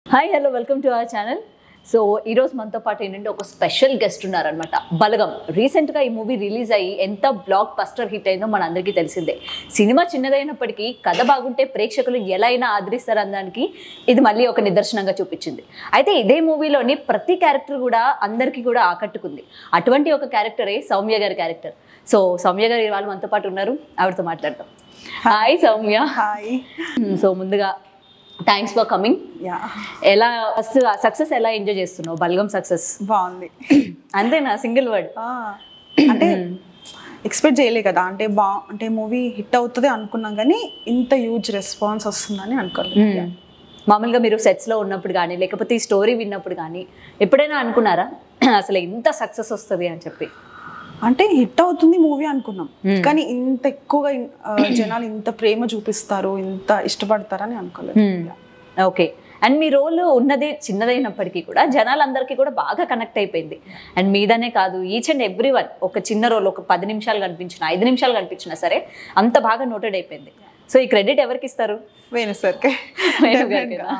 Hi hello welcome to our channel so ఈరోజు మనతో పాటు ఏంటంటే ఒక స్పెషల్ గెస్ట్ ఉన్నారనమాట బలగం రీసెంట్గా ఈ మూవీ రిలీజ్ అయ్యి ఎంత బ్లాక్ బస్టర్ హిట్ అయిందో మన అందరికీ తెలిసిందే సినిమా చిన్నదైనప్పటికీ కథ బాగుంటే ప్రేక్షకులు ఎలా అయినా ఆదరిస్తారు అనడానికి ఇది మళ్ళీ ఒక నిదర్శనంగా చూపించింది అయితే ఇదే మూవీలోని ప్రతి క్యారెక్టర్ కూడా అందరికీ కూడా ఆకట్టుకుంది అటువంటి ఒక క్యారెక్టరే సౌమ్య గారి క్యారెక్టర్ సో సౌమ్య గారు ఇవాళ మనతో పాటు ఉన్నారు ఆవిడతో మాట్లాడతాం హాయ్ సౌమ్య హాయ్ సో ముందుగా థ్యాంక్స్ ఫర్ కమింగ్ యా ఎలా ఫస్ట్ సక్సెస్ ఎలా ఎంజాయ్ చేస్తున్నావు బల్గం సక్సెస్ బాగుంది అంతేనా సింగిల్ వర్డ్ ఆ, అంటే ఎక్స్పెక్ట్ చేయలే కదా అంటే బా అంటే మూవీ హిట్ అవుతుంది అనుకున్నాం కానీ ఇంత హ్యూజ్ రెస్పాన్స్ వస్తుందని అనుకోలేదు మామూలుగా మీరు సెట్స్లో ఉన్నప్పుడు కానీ లేకపోతే ఈ స్టోరీ విన్నప్పుడు కానీ ఎప్పుడైనా అనుకున్నారా అసలు ఇంత సక్సెస్ వస్తుంది అని చెప్పి అంటే హిట్ అవుతుంది మూవీ అనుకున్నాం కానీ ఇంత ఎక్కువగా ఇన్- ఆ, జనాలు ఇంత ప్రేమ చూపిస్తారు ఇంత ఇష్టపడతారని అనుకోలేదు ఓకే అండ్ మీ రోల్ ఉన్నది చిన్నదైనప్పటికీ కూడా జనాలందరికీ కూడా బాగా కనెక్ట్ అయిపోయింది అండ్ మీదనే కాదు ఈచ్ అండ్ ఎవ్రీ వన్ ఒక చిన్న రోల్ ఒక పది నిమిషాలు కనిపించిన ఐదు నిమిషాలు కనిపించినా సరే అంత బాగా నోటెడ్ అయిపోయింది సో ఈ క్రెడిట్ ఎవరికి ఇస్తారు వేణు సార్కే వేణు గారికేనా?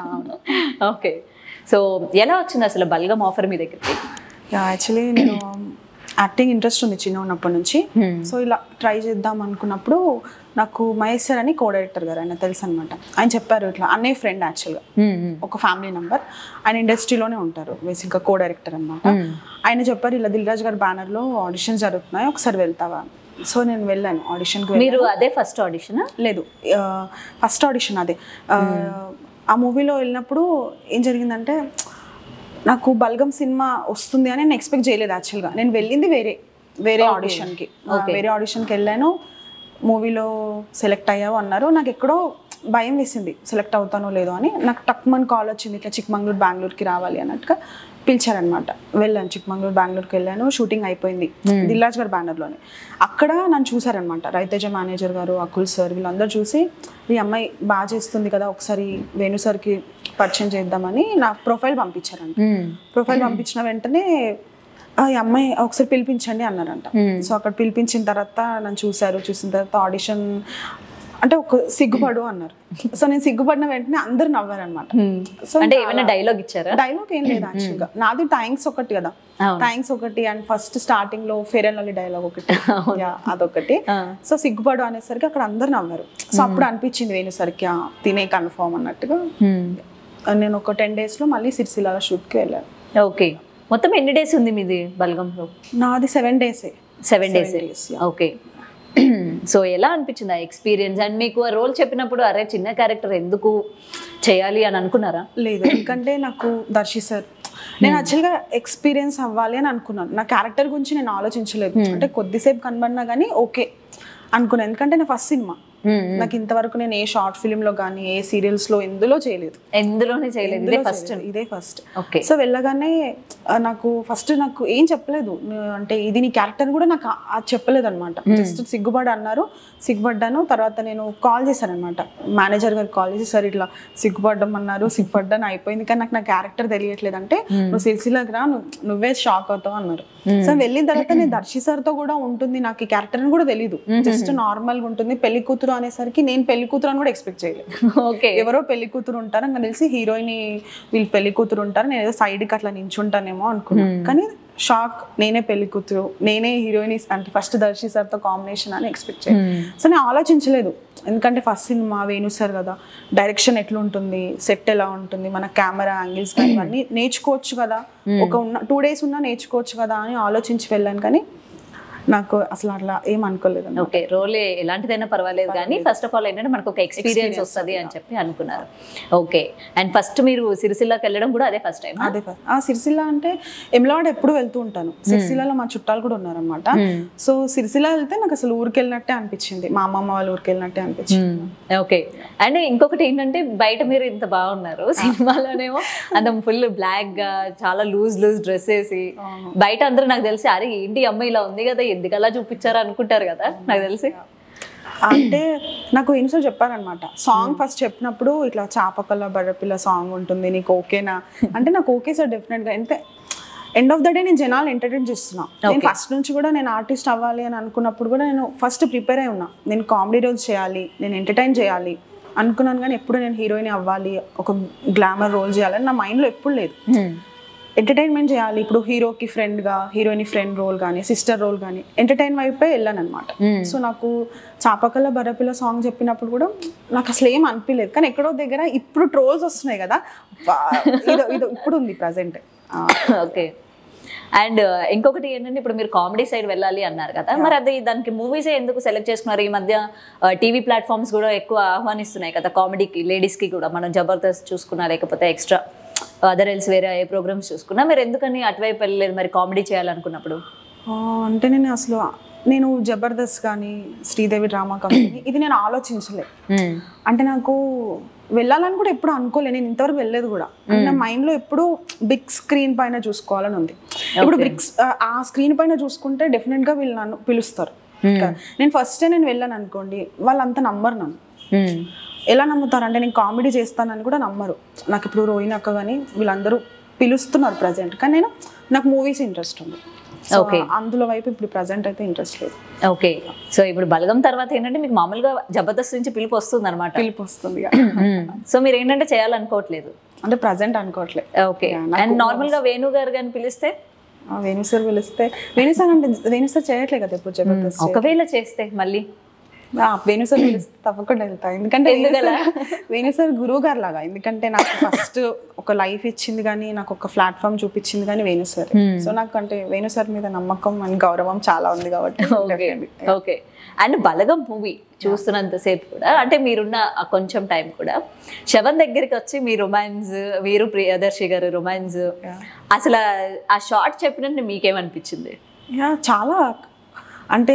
ఓకే సో ఎలా వచ్చింది అసలు బల్గం ఆఫర్ మీ దగ్గరికి యాక్చువల్లీ నేను యాక్టింగ్ ఇంట్రెస్ట్ ఉంది చిన్న ఉన్నప్పటి నుంచి సో ఇలా ట్రై చేద్దాం అనుకున్నప్పుడు నాకు మహేష్ సార్ అని కో డైరెక్టర్ గారు ఆయన తెలుసు అనమాట ఆయన చెప్పారు ఇట్లా అన్నయ్య ఫ్రెండ్ యాక్చువల్గా ఒక ఫ్యామిలీ నెంబర్ ఆయన ఇండస్ట్రీలోనే ఉంటారు బేసిక్గా కో డైరెక్టర్ అనమాట ఆయన చెప్పారు ఇలా దిల్రాజ్ గారి బ్యానర్లో ఆడిషన్ జరుగుతున్నాయి ఒకసారి వెళ్తావా సో నేను వెళ్ళాను ఆడిషన్కి మీరు అదే ఫస్ట్ ఆడిషన్ లేదు ఫస్ట్ ఆడిషన్ అదే ఆ, ఆ మూవీలో వెళ్ళినప్పుడు ఏం జరిగిందంటే నాకు బల్గం సినిమా వస్తుంది అని నేను ఎక్స్పెక్ట్ చేయలేదు యాక్చువల్గా నేను వెళ్ళింది వేరే వేరే ఆడిషన్కి వేరే ఆడిషన్కి వెళ్ళాను మూవీలో సెలెక్ట్ అయ్యావు అన్నారు నాకు ఎక్కడో భయం వేసింది సెలెక్ట్ అవుతానో లేదో అని నాకు టక్మన్ కాల్ వచ్చింది ఇట్లా చిక్మంగళూరు బెంగళూరుకి రావాలి అన్నట్టుగా పిలిచారనమాట వెళ్ళాను చిక్మంగళూరు బెంగళూరుకి వెళ్ళాను షూటింగ్ అయిపోయింది దిల్లాజ్ గారి బ్యానర్లోనే అక్కడ నన్ను చూసారనమాట రైతేజ మేనేజర్ గారు అకుల్ సార్ వీళ్ళందరూ చూసి ఈ అమ్మాయి బాగా చేస్తుంది కదా ఒకసారి వేణు సార్కి పరిచయం చేద్దామని నా ప్రొఫైల్ పంపించారంట ప్రొఫైల్ పంపించిన వెంటనే "ఆ, ఈ అమ్మాయి ఒకసారి పిలిపించండి అన్నారంట సో అక్కడ పిలిపించిన తర్వాత నన్ను చూశారు చూసిన తర్వాత ఆడిషన్ అంటే ఒక సిగ్గుపడు అన్నారు సో నేను సిగ్గుపడిన వెంటనే అందరు నవ్వారనమాట సో అంటే ఏమైనా డైలాగ్ ఇచ్చారా డైలాగ్ ఏం లేదు యాక్చువల్గా నాది థ్యాంక్స్ ఒకటి కదా అవును. థ్యాంక్స్ ఒకటి అండ్ ఫస్ట్ స్టార్టింగ్ లో ఫెయిర్ అండ్ లవ్లీ డైలాగ్ ఒకటి Yeah, అదొకటి సో సిగ్గుపడు అనేసరికి అక్కడ అందరు నవ్వారు సో అప్పుడు అనిపించింది వేణుసరికి "ఆ, తినే కన్ఫర్మ్ అన్నట్టుగా నేను ఒక టెన్ డేస్ లో మళ్ళీ సిరిసిల్ల షూట్ కి వెళ్ళాను ఓకే మొత్తం ఎన్ని డేస్ ఉంది మీది బల్గంలో నాది సెవెన్ డేసే seven days days, okay so ఎలా అనిపించింది ఆ ఎక్స్పీరియన్స్ అండ్ మీకు ఆ రోల్ చెప్పినప్పుడు అరే చిన్న క్యారెక్టర్ ఎందుకు చేయాలి అని అనుకున్నారా లేదు ఎందుకంటే నాకు దర్శి సార్ నేను యాక్చువల్గా ఎక్స్పీరియన్స్ అవ్వాలి అని అనుకున్నాను నా క్యారెక్టర్ గురించి నేను ఆలోచించలేదు అంటే కొద్దిసేపు కనబడినా కానీ ఓకే అనుకున్నాను ఎందుకంటే నా ఫస్ట్ సినిమా నాకు ఇంతవరకు నేను ఏ షార్ట్ ఫిల్మ్ లో కానీ ఏ సీరియల్స్ లో ఎందులో చేయలేదు ఎందులోనే చేయలేదు ఇదే ఫస్ట్ చేయలేదు. ఇదే ఫస్ట్ ఓకే సో వెళ్ళగానే ఆ, నాకు ఫస్ట్ నాకు ఏం చెప్పలేదు ను- అంటే ఇది నీ క్యారెక్టర్ కూడా నాకు ఆ- అది చెప్పలేదు అనమాట జస్ట్ సిగ్గుపడి అన్నారు సిగ్గుపడ్డాను తర్వాత నేను కాల్ చేశాను అనమాట మేనేజర్ గారికి కాల్ చేసి సార్ ఇట్లా సిగ్గుపడ్డం అన్నారు సిగ్గుపడ్డాను అయిపోయింది కానీ నాకు నా క్యారెక్టర్ తెలియట్లేదు అంటే నువ్వు సిరిసిల్లాకి రా నువ్వు నువ్వే షాక్ అవుతావు అన్నారు సో వెళ్ళిన తర్వాత నేను దర్శి సార్తో కూడా ఉంటుంది నాకు ఈ క్యారెక్టర్ అని కూడా తెలియదు జస్ట్ నార్మల్గా ఉంటుంది పెళ్లి కూతురు అనేసరికి నేను పెళ్లి కూతురు అని కూడా ఎక్స్పెక్ట్ చేయలేదు ఓకే ఎవరో పెళ్లి కూతురు ఉంటారు నాకు తెలిసి హీరోయిన్ వీళ్ళు పెళ్లి కూతురు ఉంటారు నేను ఏదో side కి అట్లా నించుంటానేమో అనుకున్నాను కానీ షాక్ నేనే పెళ్లి కూతురు నేనే హీరోయిన్ అంటే ఫస్ట్ దర్శి సార్తో కాంబినేషన్ అని ఎక్స్పెక్ట్ చేయలేదు సో నేను ఆలోచించలేదు ఎందుకంటే ఫస్ట్ సినిమా వేణు సార్ కదా డైరెక్షన్ ఎట్లుంటుంది సెట్ ఎలా ఉంటుంది మన కెమెరా యాంగిల్స్ కానీ ఇవన్నీ నేర్చుకోవచ్చు కదా ఒక ఉన్న టూ డేస్ ఉన్నా నేర్చుకోవచ్చు కదా అని ఆలోచించి వెళ్ళాను కానీ నాకు అసలు అట్లా ఏం అనుకోలేదు ఓకే రోల్ ఎలాంటిదైనా పర్వాలేదు కానీ ఫస్ట్ ఆఫ్ ఆల్ ఏంటంటే మనకు ఒక ఎక్స్పీరియన్స్ వస్తుంది అని చెప్పి అనుకున్నారు ఓకే అండ్ ఫస్ట్ మీరు సిరిసిల్లాకి వెళ్ళడం కూడా అదే ఫస్ట్ టైం అదే ఫస్ట్ ఆ సిరిసిల్ల అంటే ఎమ్లవాడ ఎప్పుడు వెళ్తూ ఉంటాను సిరిసిల్లలో మా చుట్టాలు కూడా ఉన్నారనమాట సో సిరిసిల్ల వెళ్తే నాకు అసలు ఊరికి వెళ్ళినట్టే అనిపించింది మా అమ్మమ్మ వాళ్ళ ఊరికి వెళ్ళినట్టే అనిపించింది ఓకే అండ్ ఇంకొకటి ఏంటంటే బయట మీరు ఇంత బాగున్నారు సినిమాలోనేమో అంత ఫుల్ బ్లాక్ గా చాలా లూజ్ లూజ్ డ్రెస్ వేసి బయట అందరూ నాకు తెలిసి అరే ఏంటి ఈ అమ్మాయి ఇలా ఉంది కదా ఎందుకు అలా చూపించారు అనుకుంటారు కదా నాకు తెలిసి అంటే నాకు ఎన్నిసార్లు చెప్పారనమాట సాంగ్ ఫస్ట్ చెప్పినప్పుడు ఇట్లా చాపకల్ల బర్రపిల్ల సాంగ్ ఉంటుంది నీకు ఓకేనా అంటే నాకు ఓకే సార్ డెఫినెట్గా అంటే ఎండ్ ఆఫ్ ద డే నేను జనాలు ఎంటర్టైన్ చేస్తున్నా నేను ఫస్ట్ నుంచి కూడా నేను ఆర్టిస్ట్ అవ్వాలి అని అనుకున్నప్పుడు కూడా నేను ఫస్ట్ ప్రిపేర్ అయి ఉన్నా నేను కామెడీ రోల్స్ చేయాలి నేను ఎంటర్టైన్ చేయాలి అనుకున్నాను కానీ ఎప్పుడు నేను హీరోయిన్ అవ్వాలి ఒక గ్లామర్ రోల్ చేయాలని నా మైండ్లో ఎప్పుడు లేదు ఎంటర్టైన్మెంట్ చేయాలి ఇప్పుడు హీరోకి ఫ్రెండ్గా హీరోయిన్ ఫ్రెండ్ రోల్ కానీ సిస్టర్ రోల్ కానీ ఎంటర్టైన్ వైపే వెళ్ళాను అనమాట సో నాకు చాపకల్ల బరపిల్ల సాంగ్ చెప్పినప్పుడు కూడా నాకు అసలు ఏం అనిపించలేదు కానీ ఎక్కడో దగ్గర ఇప్పుడు ట్రోల్స్ వస్తున్నాయి కదా వా, ఇదో ఇదో ఇప్పుడు ఉంది ప్రజెంట్ ఓకే అండ్ ఇంకొకటి ఏంటంటే ఇప్పుడు మీరు కామెడీ సైడ్ వెళ్ళాలి అన్నారు కదా మరి అది దానికి మూవీసే ఎందుకు సెలెక్ట్ చేసుకున్నారు ఈ మధ్య టీవీ ప్లాట్ఫామ్స్ కూడా ఎక్కువ ఆహ్వానిస్తున్నాయి కదా కామెడీకి లేడీస్కి కూడా మనం జబర్దస్త్ చూసుకున్నా లేకపోతే ఎక్స్ట్రా అదర్ ఎల్స్ వేరే ఏ ప్రోగ్రామ్స్ చూసుకున్నా మీరు ఎందుకని అటువైపు వెళ్ళలేదు మరి కామెడీ చేయాలనుకున్నప్పుడు అంటే నేను అసలు నేను జబర్దస్త్ కానీ శ్రీదేవి డ్రామా కంపెనీ ఇది నేను ఆలోచించలే అంటే నాకు వెళ్ళాలని కూడా ఎప్పుడు అనుకోలే నేను ఇంతవరకు వెళ్ళలేదు కూడా అంటే నా మైండ్లో ఎప్పుడు బిగ్ స్క్రీన్ పైన చూసుకోవాలని ఉంది ఇప్పుడు బిగ్ ఆ స్క్రీన్ పైన చూసుకుంటే డెఫినెట్గా వీళ్ళు నన్ను పిలుస్తారు నేను ఫస్ట్ నేను వెళ్ళాను అనుకోండి వాళ్ళంతా నమ్మరు నన్ను ఎలా నమ్ముతారు అంటే నేను కామెడీ చేస్తానని కూడా నమ్మరు నాకు ఇప్పుడు రోహిణి అక్క కానీ వీళ్ళందరూ పిలుస్తున్నారు ప్రజెంట్ కానీ నేను నాకు మూవీస్ ఇంట్రెస్ట్ ఉంది So, Okay. అందులో వైపు ఇప్పుడు ప్రజెంట్ అయితే ఇంట్రెస్ట్ లేదు ఓకే సో ఇప్పుడు బలగం తర్వాత ఏంటంటే మీకు మామూలుగా జబర్దస్త్ నుంచి పిలుపు వస్తుంది అనమాట పిలుపు వస్తుంది ఇక. సో మీరు ఏంటంటే చేయాలనుకోవట్లేదు అంటే ప్రజెంట్ అనుకోవట్లే ఓకే Yeah, నాకు అండ్ నార్మల్గా వేణు గారు కానీ పిలిస్తే ఆ, వేణు సార్ పిలిస్తే వేణు సార్ అంటే వేణు సార్ చేయట్లే కదా ఇప్పుడు జబర్దస్త్ ఒకవేళ చేస్తే మళ్ళీ ఆ, వేణు సార్ పిలిస్తే తప్పకుండా వెళ్తా ఎందుకంటే వేణు సార్- వేణు సార్ గురువు గారు లాగా ఎందుకంటే నాకు ఫస్ట్ ఒక లైఫ్ ఇచ్చింది కానీ నాకు ఒక ప్లాట్ఫామ్ చూపించింది కానీ వేణు సార్ సో నాకు అంటే వేణు సార్ మీద నమ్మకం అండ్ గౌరవం చాలా ఉంది కాబట్టి definitely. Okay and Balagam movie చూస్తున్నంతసేపు కూడా అంటే మీరున్న ఆ కొంచెం టైం కూడా శవన్ దగ్గరికి వచ్చి మీ రొమాన్స్ వీరు ప్రియదర్శి గారు రొమాన్స్ అసలు ఆ షార్ట్ చెప్పినట్టు మీకేమనిపించింది యా చాలా అంటే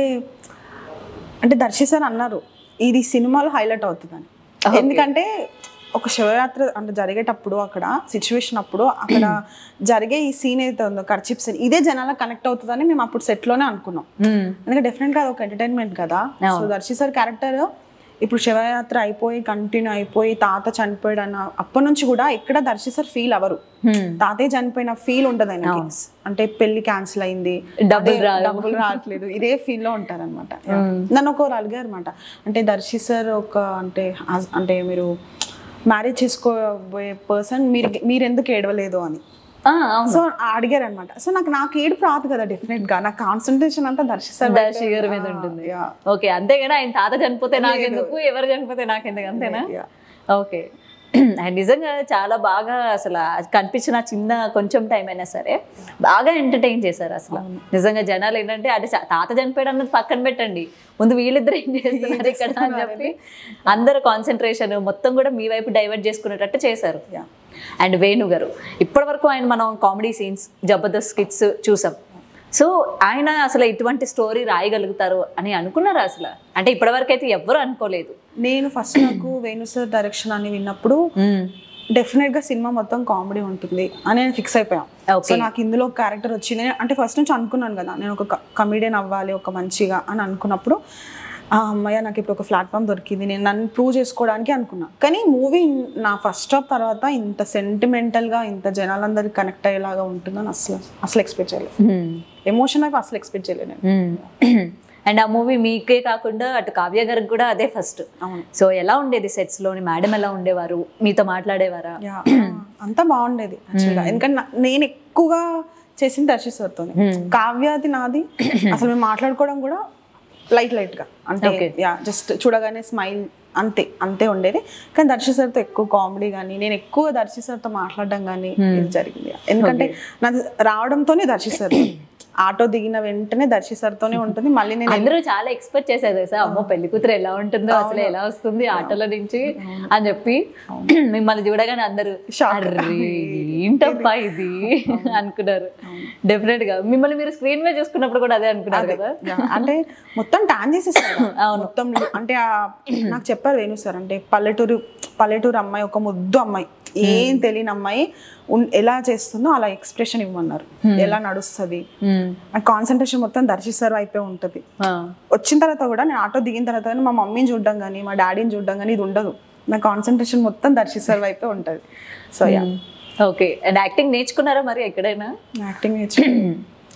అంటే దర్శి సార్ అన్నారు ఇది సినిమాలో హైలైట్ అవుతుందని ఎందుకంటే ఒక శివయాత్ర అంటే జరిగేటప్పుడు అక్కడ సిచ్యువేషన్ అప్పుడు అక్కడ జరిగే ఈ సీన్ అయితే ఉందో ఖర్చిప్ సీన్ ఇదే జనాలకు కనెక్ట్ అవుతుందని మేము అప్పుడు సెట్లోనే అనుకున్నాం ఎందుకంటే డెఫినెట్గా అది ఒక ఎంటర్టైన్మెంట్ కదా సో దర్శి సార్ క్యారెక్టర్ ఇప్పుడు శివయాత్ర అయిపోయి కంటిన్యూ అయిపోయి తాత చనిపోయాడు అన్న అప్పటి నుంచి కూడా ఎక్కడ దర్శి సార్ ఫీల్ అవ్వరు తాతయ్య చనిపోయిన ఫీల్ ఉండదు ఆయనకి అంటే పెళ్లి క్యాన్సిల్ అయింది డబ్బులు అదే, డబ్బులు రావట్లేదు ఇదే ఫీల్ లో ఉంటారు అనమాట నన్ను ఒకరు అడిగారు అనమాట అంటే దర్శి సార్ ఒక అంటే హస్- అంటే మీరు మ్యారేజ్ చేసుకోబోయే పర్సన్ మీరు మీరు ఎందుకు ఏడవలేదు అని ఆ, అవును సో అడిగారు అనమాట సో నాకు నాకు ఏడుపు రాదు కదా డెఫినెట్ గా నా కాన్సన్ట్రేషన్ అంతా దర్శి సార్ దర్శి గారి మీద ఉంటుంది yeah. ఓకే అంతేగాని ఆయన తాత చనిపోతే నాకెందుకు ఎవరు చనిపోతే నాకెందుకు అంతేనా Yeah. ఓకే అండ్ నిజంగా చాలా బాగా అసలు ఆ కనిపించిన చిన్న కొంచెం టైం అయినా సరే బాగా ఎంటర్టైన్ చేశారు అసలు నిజంగా జనాలు ఏంటంటే అంటే చా- తాత చనిపోయాడు అన్నది పక్కన పెట్టండి ముందు వీళ్ళిద్దరు ఏం చేస్తున్నారు ఇక్కడ అని చెప్పి అందరు కాన్సన్ట్రేషన్ మొత్తం కూడా మీ వైపు డైవర్ట్ చేసుకునేటట్టు చేశారు Yeah. అండ్ వేణు గారు ఇప్పటి వరకు ఆయన మనం కామెడీ సీన్స్ జబర్దస్త్ స్కిట్స్ చూసాం సో ఆయన అసలు ఇటువంటి స్టోరీ రాయగలుగుతారు అని అనుకున్నారా అసలు అంటే ఇప్పటివరకు అయితే ఎవ్వరు అనుకోలేదు నేను ఫస్ట్ నాకు వేణు సార్ డైరెక్షన్ అని విన్నప్పుడు డెఫినెట్ గా సినిమా మొత్తం కామెడీ ఉంటుంది అని నేను ఫిక్స్ అయిపోయాను Okay. సో నాకు ఇందులో ఒక క్యారెక్టర్ వచ్చింది నేను- అంటే ఫస్ట్ నుంచి అనుకున్నాను కదా నేను ఒక కమిడియన్ అవ్వాలి ఒక మంచిగా అని అనుకున్నప్పుడు ఆ అమ్మాయి నాకు ఇప్పుడు ఒక ప్లాట్ఫామ్ దొరికింది నేను నన్ను ప్రూవ్ చేసుకోవడానికి అనుకున్నా కానీ మూవీ నా ఫస్ట్ స్టాప్ తర్వాత ఇంత sentimental గా ఇంత జనాలందరికి కనెక్ట్ అయ్యేలాగా ఉంటుందని అసలు అసలు ఎక్స్పెక్ట్ చేయలేదు ఎమోషన్ వైపు అసలు ఎక్స్పెక్ట్ చేయలేదు నేను అండ్ ఆ మూవీ మీకే కాకుండా అటు కావ్య గారికి కూడా అదే ఫస్ట్ అవును సో ఎలా ఉండేది sets లోని మేడం ఎలా ఉండేవారు మీతో మాట్లాడేవారా యా అంతా బాగుండేది యాక్చువల్గా ఎందుకంటే నా- నేను ఎక్కువగా చేసింది దర్శి సార్తో కావ్యాది నాది అసలు మేము మాట్లాడుకోవడం కూడా లైట్ లైట్ గా అంటే యా జస్ట్ చూడగానే స్మైల్ అంతే అంతే ఉండేది కానీ దర్శి సార్తో ఎక్కువ కామెడీ కానీ నేను ఎక్కువ దర్శి సార్తో మాట్లాడడం కానీ ఇది జరిగింది ఎందుకంటే నాది రావడంతోనే దర్శి సార్ ఆటో దిగిన వెంటనే దర్శి సార్తోనే ఉంటుంది మళ్ళీ నేను అందరూ చాలా ఎక్స్పెక్ట్ చేశారు సార్ అమ్మో పెళ్లి కూతురు ఎలా ఉంటుందో అసలు ఎలా వస్తుంది ఆటోలో నుంచి అని చెప్పి మిమ్మల్ని చూడగానే అందరూ Shock. "అర్రే, ఏంటప్పా ఇది అనుకున్నారు డెఫినెట్ గా మిమ్మల్ని మీరు స్క్రీన్ మీద చూసుకున్నప్పుడు కూడా అదే అనుకున్నారు కదా యా, అంటే మొత్తం టాన్ చేసేసారు మొత్తం అంటే ఆ నాకు చెప్పారు వేణు సార్ అంటే పల్లెటూరు పల్లెటూరు అమ్మాయి ఒక ముద్దు అమ్మాయి ఏం తెలియని అమ్మాయి ఉన్- ఎలా చేస్తుందో అలా ఎక్స్ప్రెషన్ ఇవ్వమన్నారు ఎలా నడుస్తుంది Hmm. ఆ కాన్సన్ట్రేషన్ మొత్తం దర్శిస్తారు అయిపోయి ఉంటుంది ఆ. వచ్చిన తర్వాత కూడా నేను ఆటో దిగిన తర్వాత కానీ మా మమ్మీని చూడడం కానీ మా డాడీని చూడడం కానీ ఇది ఉండదు నా కాన్సన్ట్రేషన్ మొత్తం దర్శిస్తారు వైపే ఉంటుంది so yeah okay and acting నేర్చుకున్నారా మరి ఎక్కడైనా యాక్టింగ్ నేర్చుకుని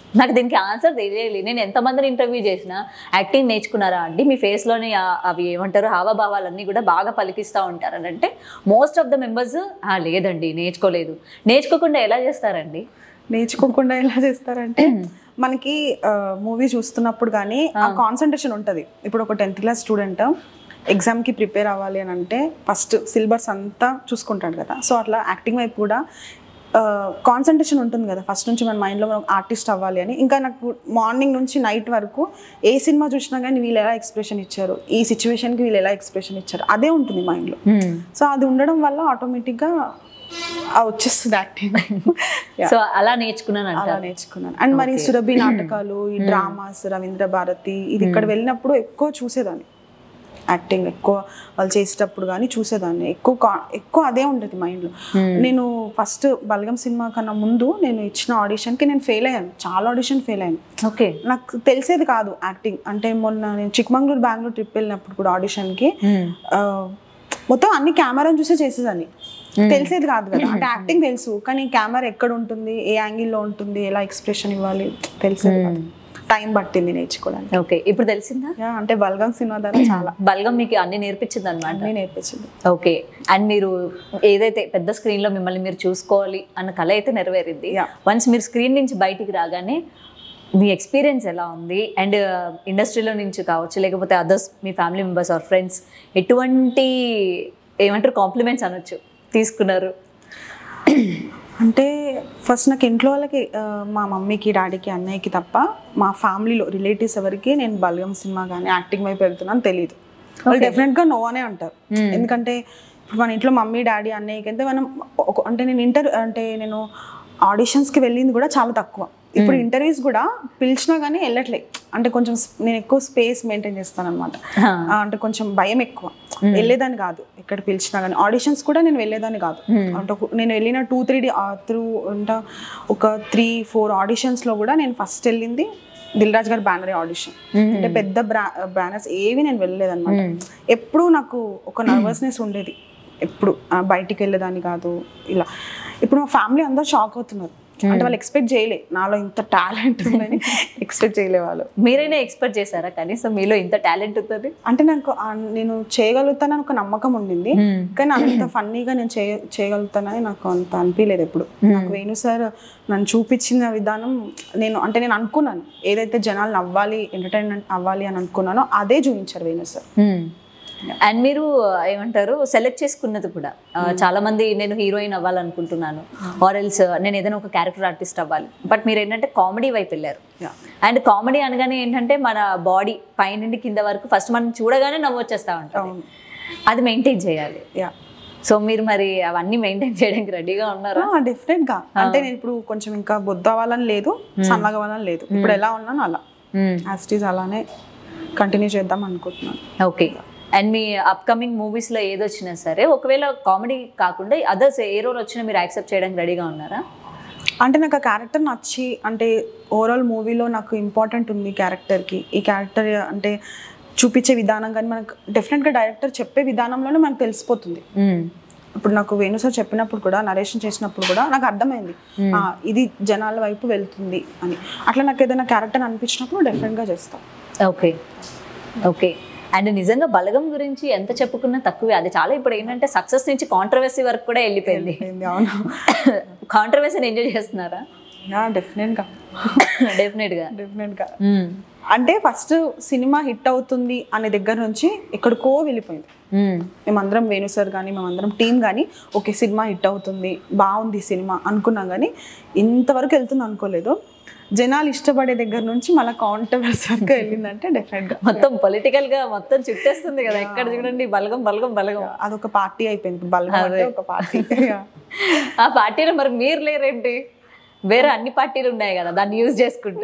నాకు దీనికి ఆన్సర్ తెలియాలి నేను ఎంతమందిని ఇంటర్వ్యూ చేసినా యాక్టింగ్ నేర్చుకున్నారా అండి మీ ఫేస్లోని అవి ఏమంటారు హావభావాలన్నీ కూడా బాగా పలికిస్తూ ఉంటారు అని అంటే మోస్ట్ ఆఫ్ ద మెంబర్స్ లేదండి నేర్చుకోలేదు నేర్చుకోకుండా ఎలా చేస్తారండి నేర్చుకోకుండా ఎలా చేస్తారంటే మనకి మూవీ చూస్తున్నప్పుడు కానీ ఆ కాన్సన్ట్రేషన్ ఉంటుంది ఇప్పుడు ఒక టెన్త్ క్లాస్ స్టూడెంట్ ఎగ్జామ్కి ప్రిపేర్ అవ్వాలి అని అంటే ఫస్ట్ సిలబస్ అంతా చూసుకుంటాడు కదా సో అట్లా యాక్టింగ్ వైపు కూడా కాన్సన్ట్రేషన్ ఉంటుంది కదా ఫస్ట్ నుంచి మన మైండ్లో మనం ఆర్టిస్ట్ అవ్వాలి అని ఇంకా నాకు మార్నింగ్ నుంచి నైట్ వరకు ఏ సినిమా చూసినా కానీ వీళ్ళు ఎలా ఎక్స్ప్రెషన్ ఇచ్చారు ఈ సిచ్యువేషన్కి వీళ్ళు ఎలా ఎక్స్ప్రెషన్ ఇచ్చారు అదే ఉంటుంది మైండ్లో సో అది ఉండడం వల్ల ఆటోమేటిక్గా వచ్చేస్తుంది యాక్టింగ్ సో అలా నేర్చుకున్నాను అలా అంటారు నేర్చుకున్నాను అండ్ మరి సురభి నాటకాలు ఈ డ్రామాస్ రవీంద్ర భారతి ఇది ఇక్కడ వెళ్ళినప్పుడు ఎక్కువ చూసేదాన్ని యాక్టింగ్ ఎక్కువ వాళ్ళు చేసేటప్పుడు కానీ చూసేదాన్ని ఎక్కువ కా- ఎక్కువ అదే ఉండేది మైండ్లో నేను ఫస్ట్ బలగం సినిమా కన్నా ముందు నేను ఇచ్చిన ఆడిషన్కి నేను ఫెయిల్ అయ్యాను చాలా ఆడిషన్ ఫెయిల్ అయ్యాను ఓకే నాకు తెలిసేది కాదు యాక్టింగ్ అంటే మొన్న నేను చిక్మంగళూరు బెంగళూరు ట్రిప్ వెళ్ళినప్పుడు కూడా ఆడిషన్కి ఆ, మొత్తం అన్ని కెమెరాని చూసే చేసేదాన్ని తెలిసేది కాదు కదా అంటే యాక్టింగ్ తెలుసు కానీ కెమెరా ఎక్కడ ఉంటుంది ఏ యాంగిల్లో ఉంటుంది ఎలా ఎక్స్ప్రెషన్ ఇవ్వాలి తెలిసేది కాదు టైం పట్టింది నేర్చుకోవడానికి ఓకే ఇప్పుడు తెలిసిందా యా, అంటే బల్గం సినిమా ద్వారా చాలా బల్గం మీకు అన్ని నేర్పించింది అనమాట అన్నీ నేర్పించింది ఓకే అండ్ మీరు ఏదైతే పెద్ద స్క్రీన్ లో మిమ్మల్ని మీరు చూసుకోవాలి అన్న కళ అయితే నెరవేరింది Yeah. వన్స్ మీరు స్క్రీన్ నుంచి బయటికి రాగానే మీ ఎక్స్పీరియన్స్ ఎలా ఉంది అండ్ ఇండస్ట్రీలో నుంచి కావచ్చు లేకపోతే అదర్స్ మీ ఫ్యామిలీ మెంబర్స్ ఆర్ ఫ్రెండ్స్ ఎటువంటి ఏమంటారు కాంప్లిమెంట్స్ అనొచ్చు తీసుకున్నారు అంటే ఫస్ట్ నాకు ఇంట్లో వాళ్ళకి ఆ, మా మమ్మీకి డాడీకి అన్నయ్యకి తప్ప మా ఫ్యామిలీలో రిలేటివ్స్ ఎవరికి నేను బల్గం సినిమా కానీ యాక్టింగ్ వైపు వెళ్తున్నాను తెలియదు వాళ్ళు డెఫినెట్గా నో అనే అంటారు ఎందుకంటే ఇప్పుడు మన ఇంట్లో మమ్మీ డాడీ అన్నయ్యకి అయితే మనం ఒక- అంటే నేను ఇంటర్ అంటే నేను ఆడిషన్స్కి వెళ్ళింది కూడా చాలా తక్కువ ఇప్పుడు ఇంటర్వ్యూస్ కూడా పిలిచినా కానీ వెళ్ళట్లే అంటే కొంచెం స్- నేను ఎక్కువ స్పేస్ మెయింటైన్ చేస్తాను అనమాట అంటే కొంచెం భయం ఎక్కువ వెళ్ళేదాన్ని కాదు ఎక్కడ పిలిచినా కానీ ఆడిషన్స్ కూడా నేను వెళ్ళేదాన్ని కాదు అంటే ఒక- నేను వెళ్ళిన టూ త్రీ డే త్రూ అంటే ఒక త్రీ ఫోర్ ఆడిషన్స్లో కూడా నేను ఫస్ట్ వెళ్ళింది దిల్ రాజ్ గారి బ్యానర్ ఆడిషన్ అంటే పెద్ద బ్రా బ్యానర్స్ ఏవి నేను వెళ్ళలేదన్నమాట ఎప్పుడూ నాకు ఒక నర్వస్నెస్ ఉండేది ఎప్పుడు ఆ, బయటికి వెళ్ళేదాన్ని కాదు ఇలా ఇప్పుడు మా ఫ్యామిలీ అందరూ షాక్ అవుతున్నారు అంటే వాళ్ళు ఎక్స్పెక్ట్ చేయలే నాలో ఇంత టాలెంట్ ఉందని ఎక్స్పెక్ట్ చేయలే వాళ్ళు మీరైనా ఎక్స్పెక్ట్ చేశారా కనీసం మీలో ఇంత టాలెంట్ ఉంటుంది అంటే నాకు ఆ- నేను చేయగలుగుతానని ఒక నమ్మకం ఉండింది కానీ అంత ఫన్నీగా నేను చేయ చేయగలుగుతానని నాకు అంత అనిపించలేదు ఎప్పుడు నాకు వేణు సార్ నన్ను చూపించిన విధానం నేను అంటే నేను అనుకున్నాను ఏదైతే జనాలు నవ్వాలి ఎంటర్టైన్మెంట్ అవ్వాలి అని అనుకున్నానో అదే చూపించారు వేణు సార్ అండ్ మీరు ఏమంటారు సెలెక్ట్ చేసుకున్నది కూడా ఆ, చాలా మంది నేను హీరోయిన్ అవ్వాలనుకుంటున్నాను ఆర్ ఎల్స్ నేను ఏదైనా ఒక క్యారెక్టర్ ఆర్టిస్ట్ అవ్వాలి బట్ మీరు ఏంటంటే కామెడీ వైపు వెళ్ళారు Yeah. అండ్ కామెడీ అనగానే ఏంటంటే మన బాడీ పైనుండి కింద వరకు ఫస్ట్ మనం చూడగానే నవ్వు వచ్చేస్తా ఉంటుంది అవును అది మెయింటైన్ చేయాలి యా సో మీరు మరి అవన్నీ మెయింటైన్ చేయడానికి రెడీగా ఉన్నారా డెఫినెట్ గా అంటే నేను ఇప్పుడు కొంచెం ఇంకా బొద్దు అవ్వాలని లేదు సన్నగా అవ్వాలని లేదు ఇప్పుడు ఎలా ఉన్నాను అలా యాజ్ ఇట్ ఈస్ అలానే కంటిన్యూ చేద్దాం అనుకుంటున్నాను ఓకే అండ్ మీ అప్కమింగ్ మూవీస్లో ఏది వచ్చినా సరే ఒకవేళ కామెడీ కాకుండా అదర్స్ ఏ రోల్ వచ్చినా మీరు యాక్సెప్ట్ చేయడానికి రెడీగా ఉన్నారా అంటే నాకు ఆ క్యారెక్టర్ నచ్చి అంటే ఓవరాల్ మూవీలో నాకు ఇంపార్టెంట్ ఉంది క్యారెక్టర్కి ఈ క్యారెక్టర్ అంటే చూపించే విధానం కానీ మనకు డెఫినెట్గా డైరెక్టర్ చెప్పే విధానంలోనే మనకు తెలిసిపోతుంది ఇప్పుడు నాకు వేణు సార్ చెప్పినప్పుడు కూడా నరేషన్ చేసినప్పుడు కూడా నాకు అర్థమైంది ఆ, ఇది జనాల వైపు వెళ్తుంది అని అట్లా నాకు ఏదైనా క్యారెక్టర్ అనిపించినప్పుడు డెఫినెట్గా చేస్తాను ఓకే ఓకే అండ్ నిజంగా బలగం గురించి ఎంత చెప్పుకున్నా తక్కువే అది చాలా ఇప్పుడు ఏంటంటే సక్సెస్ నుంచి కాంట్రవర్సీ వరకు కూడా వెళ్ళిపోయింది అవును కాంట్రవర్సీని ఎంజాయ్ చేస్తున్నారా యా డెఫినెట్గా డెఫినెట్గా డెఫినెట్గా అంటే ఫస్ట్ సినిమా హిట్ అవుతుంది అనే దగ్గర నుంచి ఎక్కడికో వెళ్ళిపోయింది మేమందరం వేణు సార్ కానీ మేమందరం టీం కానీ ఓకే సినిమా హిట్ అవుతుంది బాగుంది సినిమా అనుకున్నాం కానీ ఇంతవరకు వెళ్తుంది అనుకోలేదు జనాలు ఇష్టపడే దగ్గర నుంచి మళ్ళీ కాంట్రవర్సీ వరకు వెళ్ళిందంటే డెఫినెట్గా మొత్తం పొలిటికల్ గా మొత్తం చుట్టేస్తుంది కదా ఎక్కడ చూడండి బలగం బలగం బలగం అదొక పార్టీ అయిపోయింది ఇప్పుడు బల్గం అంటే ఒక పార్టీ ఆ పార్టీలో మరి మీరు లేరేంటి వేరే అన్ని పార్టీలు ఉన్నాయి కదా దాన్ని యూజ్ చేసుకుంటూ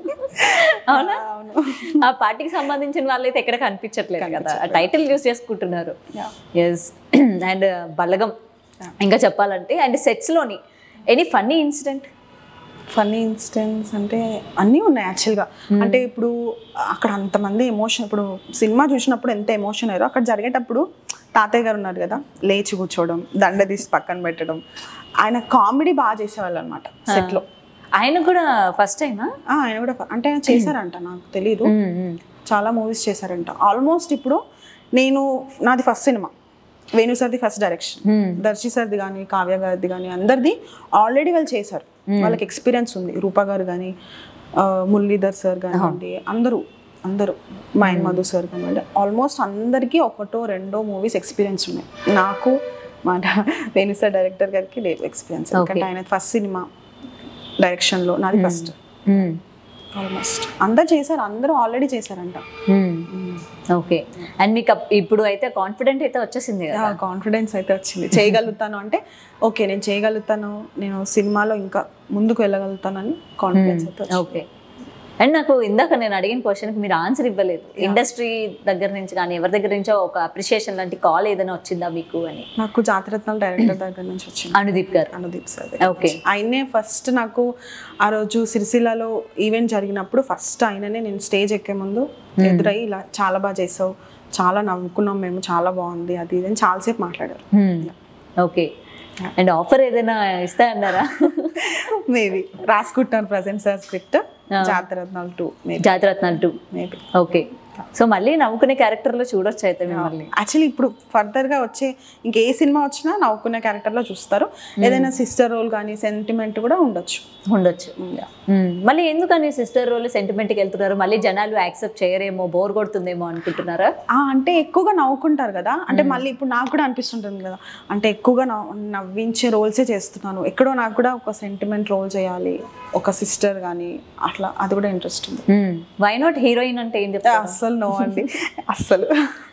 అవునా అవును ఆ పార్టీకి సంబంధించిన వాళ్ళైతే ఎక్కడ కనిపించట్లేదు కదా ఆ టైటిల్ యూజ్ చేసుకుంటున్నారు Yeah. ఎస్ అండ్ బలగం ఇంకా చెప్పాలంటే అండ్ సెట్స్లోని any funny incident funny incidents అంటే అన్నీ ఉన్నాయి యాక్చువల్గా అంటే ఇప్పుడు అక్కడ అంతమంది ఎమోషన్ ఇప్పుడు సినిమా చూసినప్పుడు ఎంత ఎమోషన్ అయ్యారో అక్కడ జరిగేటప్పుడు తాతయ్య గారు ఉన్నారు కదా లేచి కూర్చోవడం దండ తీసి పక్కన పెట్టడం ఆయన కామెడీ బాగా చేసేవాళ్ళు అనమాట సెట్లో ఆయన కూడా ఫస్ట్ టైమా ఆ, ఆయన కూడా ఫ- అంటే ఆయన చేశారంట నాకు తెలీదు చాలా మూవీస్ చేశారంట ఆల్మోస్ట్ ఇప్పుడు నేను నాది ఫస్ట్ సినిమా వేణు సార్ది ఫస్ట్ డైరెక్షన్ దర్శి సార్ది కానీ కావ్య గారిది కానీ అందరిది ఆల్రెడీ వాళ్ళు చేశారు వాళ్ళకి ఎక్స్పీరియన్స్ ఉంది రూపా గారు కానీ మురళీధర్ సార్ కానివ్వండి అందరూ అందరూ మైన్ మధు సార్ కానివ్వండి ఆల్మోస్ట్ అందరికీ ఒకటో రెండో మూవీస్ ఎక్స్పీరియన్స్ ఉన్నాయి నాకు మా డా- వేణు సార్ డైరెక్టర్ గారికి లేదు ఎక్స్పీరియన్స్ ఎందుకంటే ఆయన ఫస్ట్ సినిమా డైరెక్షన్లో నాది ఫస్ట్ ఆల్మోస్ట్ అందరు చేశారు అందరూ ఆల్రెడీ చేశారంట ఓకే అండ్ మీకు అప్- ఇప్పుడు అయితే కాన్ఫిడెంట్ అయితే వచ్చేసింది కదా కాన్ఫిడెన్స్ అయితే వచ్చింది చేయగలుగుతాను అంటే ఓకే నేను చేయగలుగుతాను నేను సినిమాలో ఇంకా ముందుకు వెళ్ళగలుగుతానని కాన్ఫిడెన్స్ అయితే వచ్చింది. ఓకే అండ్ నాకు ఇందాక నేను అడిగిన క్వశ్చన్కి మీరు ఆన్సర్ ఇవ్వలేదు ఇండస్ట్రీ దగ్గర నుంచి కానీ ఎవరి దగ్గర నుంచో ఒక అప్రిషియేషన్ లాంటి కాల్ ఏదైనా వచ్చిందా మీకు అని నాకు జాతిరత్నాల డైరెక్టర్ దగ్గర నుంచి వచ్చింది అనుదీప్ గారు అనుదీప్ సార్ ఓకే ఆయనే ఫస్ట్ నాకు ఆ రోజు సిరిసిల్లలో ఈవెంట్ జరిగినప్పుడు ఫస్ట్ ఆయననే నేను స్టేజ్ ఎక్కే ముందు ఎదురై ఇలా చాలా బాగా చేసావు చాలా నవ్వుకున్నాం మేము చాలా బాగుంది అది ఇది అని చాలాసేపు మాట్లాడారు ఓకే అండ్ ఆఫర్ ఏదైనా ఇస్తా అన్నారా మేబీ రాసుకుంటాను present sir script Jathi Ratnalu two maybe Jathi Ratnalu two maybe okay so మళ్ళీ నవ్వుకునే క్యారెక్టర్లో చూడొచ్చు అయితే మిమ్మల్ని యాక్చువల్లీ ఇప్పుడు ఫర్దర్ గా వచ్చే ఇంకే సినిమా వచ్చినా నవ్వుకునే క్యారెక్టర్ లో చూస్తారు ఏదైనా సిస్టర్ రోల్ కానీ సెంటిమెంట్ కూడా ఉండొచ్చు ఉండొచ్చు మ్మ్. మళ్ళీ ఎందుకని సిస్టర్ రోల్ సెంటిమెంట్కి వెళ్తున్నారు మళ్ళీ జనాలు యాక్సెప్ట్ చేయరేమో బోర్ కొడుతుందేమో అనుకుంటున్నారా ఆ, అంటే ఎక్కువగా నవ్వుకుంటారు కదా అంటే మళ్ళీ ఇప్పుడు నాకు కూడా అనిపిస్తుంటుంది కదా అంటే ఎక్కువగా నవ్వు- నవ్వించే రోల్సే చేస్తున్నాను ఎక్కడో నాకు కూడా ఒక సెంటిమెంట్ రోల్ చేయాలి ఒక సిస్టర్ కానీ అట్లా అది కూడా ఇంట్రెస్ట్ ఉంది వై నాట్ హీరోయిన్ అంటే ఏం చెప్తారు అస్సలు నో అండి అస్సలు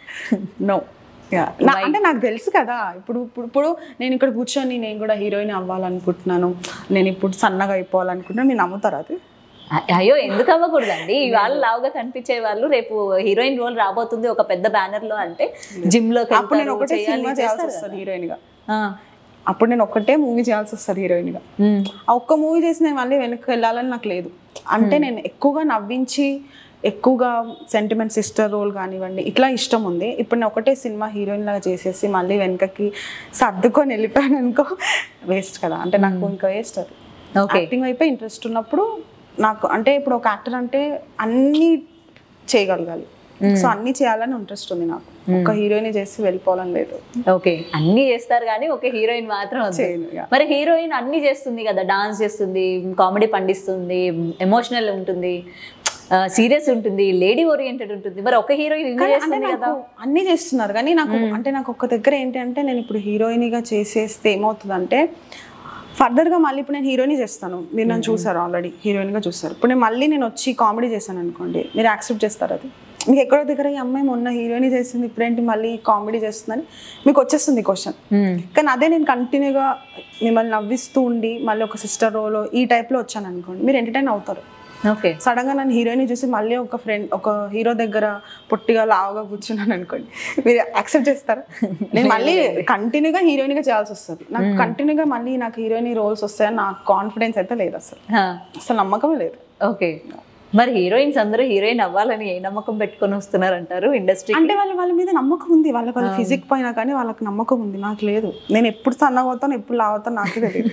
నో అంటే నాకు తెలుసు కదా ఇప్పుడు ఇప్పుడు ఇప్పుడు నేను ఇక్కడ కూర్చొని నేను కూడా హీరోయిన్ అవ్వాలనుకుంటున్నాను నేను ఇప్పుడు సన్నగా అయిపోవాలనుకుంటున్నాను మీరు నమ్ముతారా అది అ- అయ్యో ఎందుకు అవ్వకూడదండి ఇవాళ లావుగా కనిపించే వాళ్ళు రేపు హీరోయిన్ రోల్ రాబోతుంది ఒక పెద్ద బ్యానర్ లో అంటే జిమ్ లోకి అప్పుడు నేను వెళ్తారు, ఒకటే చేయాలి, సినిమా చేయాల్సి చేస్తారు వస్తుంది హీరోయిన్ గా ఆ. అప్పుడు నేను ఒక్కటే మూవీ చేయాల్సి వస్తుంది హీరోయిన్ గా మ్మ్. ఆ ఒక్క మూవీ చేసి నేను మళ్ళీ వెనక్కి వెళ్ళాలని నాకు లేదు అంటే నేను ఎక్కువగా నవ్వించి ఎక్కువగా సెంటిమెంట్ సిస్టర్ రోల్ కానివ్వండి ఇట్లా ఇష్టం ఉంది ఇప్పుడు నేను ఒకటే సినిమా హీరోయిన్ లాగా చేసేసి మళ్ళీ వెనకకి సర్దుకొని వెళ్ళిపోయాను అనుకో వేస్ట్ కదా అంటే నాకు ఇంకా వేస్ట్ అది ఓకే యాక్టింగ్ వైపే ఇంట్రెస్ట్ ఉన్నప్పుడు నాకు అంటే ఇప్పుడు ఒక యాక్టర్ అంటే అన్నీ చేయగలగాలి సో అన్నీ చేయాలని ఇంట్రెస్ట్ ఉంది నాకు ఒక హీరోయిన్ చేసి వెళ్ళిపోవాలని లేదు ఓకే అన్ని చేస్తారు కానీ ఒక హీరోయిన్ మాత్రం వద్దు. చేయను ఇక. మరి హీరోయిన్ అన్ని చేస్తుంది కదా డాన్స్ చేస్తుంది కామెడీ పండిస్తుంది ఎమోషనల్ ఉంటుంది సీరియస్ ఉంటుంది లేడీ ఓరియంటెడ్ ఉంటుంది మరి ఒక హీరోయిన్ ఇన్ని అంటే చేస్తుంది కదా నాకు అన్నీ చేస్తున్నారు కానీ నాకు అంటే నాకు ఒక దగ్గర ఏంటి అంటే నేను ఇప్పుడు హీరోయిన్గా చేసేస్తే ఏమవుతుందంటే ఫర్దర్గా మళ్ళీ ఇప్పుడు నేను హీరోయిన్ చేస్తాను మీరు నన్ను చూసారు ఆల్రెడీ హీరోయిన్గా చూసారు ఇప్పుడు నేను మళ్ళీ నేను వచ్చి కామెడీ చేశాను అనుకోండి మీరు యాక్సెప్ట్ చేస్తారు అది మీకు ఎక్కడో దగ్గర ఈ అమ్మాయి మొన్న హీరోయిన్ చేసింది ఇప్పుడేంటి మళ్ళీ కామెడీ చేస్తుందని మీకు వచ్చేస్తుంది క్వశ్చన్ మ్మ్. కానీ అదే నేను కంటిన్యూగా మిమ్మల్ని నవ్విస్తూ ఉండి మళ్ళీ ఒక సిస్టర్ రోలో ఈ టైప్లో వచ్చాను అనుకోండి మీరు ఎంటర్టైన్ అవుతారు ఓకే సడన్ గా నన్ను హీరోయిన్ చూసి మళ్ళీ ఒక ఫ్రెండ్ ఒక హీరో దగ్గర పొట్టిగా లావుగా కూర్చున్నాను అనుకోండి మీరు యాక్సెప్ట్ చేస్తారా నేను మళ్ళీ కంటిన్యూగా హీరోయిన్ గా చేయాల్సి వస్తుంది నాకు కంటిన్యూగా మళ్ళీ నాకు హీరోయిన్ రోల్స్ వస్తాయని నాకు కాన్ఫిడెన్స్ అయితే లేదు అసలు హా. అసలు నమ్మకమే లేదు ఓకే మరి హీరోయిన్స్ అందరూ హీరోయిన్ అవ్వాలని ఏ నమ్మకం పెట్టుకొని వస్తున్నారు అంటారు ఇండస్ట్రీ అంటే వాళ్ళ వాళ్ళ మీద నమ్మకం ఉంది వాళ్ళకి వాళ్ళ ఫిజిక్ పైన కానీ వాళ్ళకి నమ్మకం ఉంది నాకు లేదు నేను ఎప్పుడు సన్నగా అవుతాను ఎప్పుడు లావు అవుతాను నాకు తెలియదు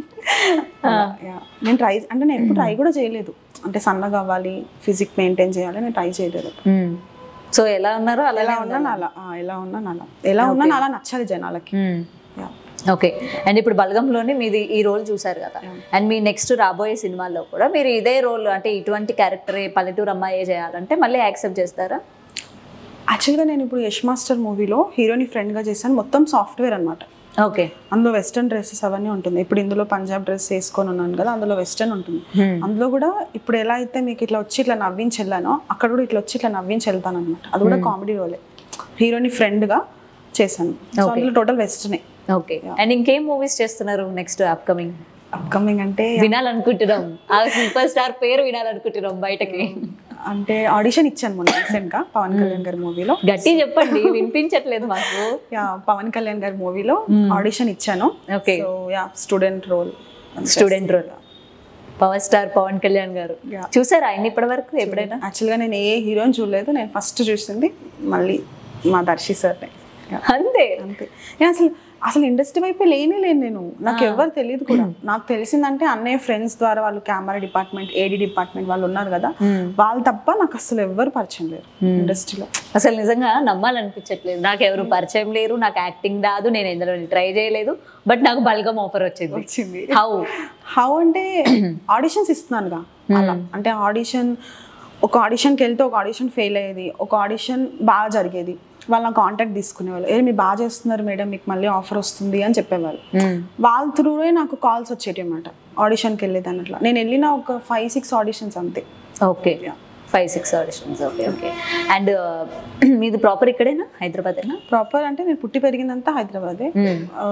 అలా, yeah. నేను ట్రై అంటే నేను ఎప్పుడు ట్రై కూడా చేయలేదు అంటే సన్నగా అవ్వాలి ఫిజిక్ మెయింటైన్ చేయాలి నేను ట్రై చేయలేదు సో ఎలా ఉన్నారో అలా ఎలా ఉన్నాను అలా ఆ, ఎలా ఉన్నాను అలా ఎలా ఉన్నాను అలా నచ్చాలి జనాలకి Yeah. ఓకే అండ్ ఇప్పుడు బలగంలోనే మీది ఈ రోల్ చూసారు కదా అండ్ మీ నెక్స్ట్ రాబోయే సినిమాల్లో కూడా మీరు ఇదే రోల్ అంటే ఇటువంటి క్యారెక్టరే పల్లెటూరు అమ్మాయే చేయాలంటే మళ్ళీ యాక్సెప్ట్ చేస్తారా యాక్చువల్గా నేను ఇప్పుడు యష్ మాస్టర్ మూవీలో హీరోని ఫ్రెండ్గా చేశాను మొత్తం సాఫ్ట్వేర్ అనమాట ఓకే అందులో వెస్టర్న్ డ్రెస్సెస్ అవన్నీ ఉంటుంది ఇప్పుడు ఇందులో పంజాబ్ డ్రెస్ వేసుకొని ఉన్నాను కదా అందులో వెస్టర్న్ ఉంటుంది అందులో కూడా ఇప్పుడు ఎలా అయితే మీకు ఇట్లా వచ్చి ఇట్లా నవ్వించి వెళ్ళానో అక్కడ కూడా ఇట్లా వచ్చి ఇట్లా నవ్వించి వెళ్తాను అనమాట అది కూడా కామెడీ రోలే హీరోని ఫ్రెండ్గా చేశాను సో అందులో టోటల్ వెస్టర్నే ఓకే అండ్ ఇంకేం మూవీస్ చేస్తున్నారు నెక్స్ట్ అప్కమింగ్ అప్కమింగ్ అంటే వినాలనుకుంటున్నాం ఆ సూపర్ స్టార్ పేరు వినాలనుకుంటున్నాం బయటకి అంటే ఆడిషన్ ఇచ్చాను మొన్న రీసెంట్గా పవన్ కళ్యాణ్ గారి మూవీలో గట్టి చెప్పండి వినిపించట్లేదు మాకు యా పవన్ కళ్యాణ్ గారి మూవీలో ఆడిషన్ ఇచ్చాను okay so yeah student role student role power star Pawan Kalyan garu Yeah. చూసారా ఆయన ఇప్పటి వరకు ఎప్పుడైనా యాక్చువల్గా నేను ఏ హీరోని చూడలేదు నేను ఫస్ట్ చూసింది మళ్ళీ మా దర్శి సార్ అంతే అంతే నేను అసలు అసలు ఇండస్ట్రీ వైపు లేనే లేను నేను నాకు ఎవరు తెలియదు కూడా నాకు తెలిసిందంటే అన్నయ్య ఫ్రెండ్స్ ద్వారా వాళ్ళు కెమెరా డిపార్ట్మెంట్ ఏడి డిపార్ట్మెంట్ వాళ్ళు ఉన్నారు కదా వాళ్ళు తప్ప నాకు అసలు ఎవ్వరు పరిచయం లేరు ఇండస్ట్రీలో అసలు నిజంగా నమ్మాలనిపించట్లేదు నాకు ఎవరు పరిచయం లేరు నాకు యాక్టింగ్ రాదు నేను ఎందులో ట్రై చేయలేదు బట్ నాకు బల్గం ఆఫర్ వచ్చింది వచ్చింది హౌ హౌ అంటే ఆడిషన్స్ ఇస్తున్నానుగా అలా అంటే ఆడిషన్ ఒక ఆడిషన్కి వెళ్తే ఒక ఆడిషన్ ఫెయిల్ అయ్యేది ఒక ఆడిషన్ బాగా జరిగేది వాళ్ళ కాంటాక్ట్ తీసుకునేవాళ్ళు ఏ మీరు బాగా చేస్తున్నారు మేడం మీకు మళ్ళీ ఆఫర్ వస్తుంది అని చెప్పేవాళ్ళు వాళ్ళ త్రూనే నాకు కాల్స్ వచ్చేటి అనమాట ఆడిషన్కి వెళ్ళేదాన్ని అట్లా నేను వెళ్ళిన ఒక ఫైవ్ సిక్స్ ఆడిషన్స్ అంతే okay five six auditions okay okay and మీది ప్రాపర్ ఇక్కడేనా హైదరాబాదేనా ప్రాపర్ అంటే నేను పుట్టి పెరిగిందంతా హైదరాబాదే ఆ,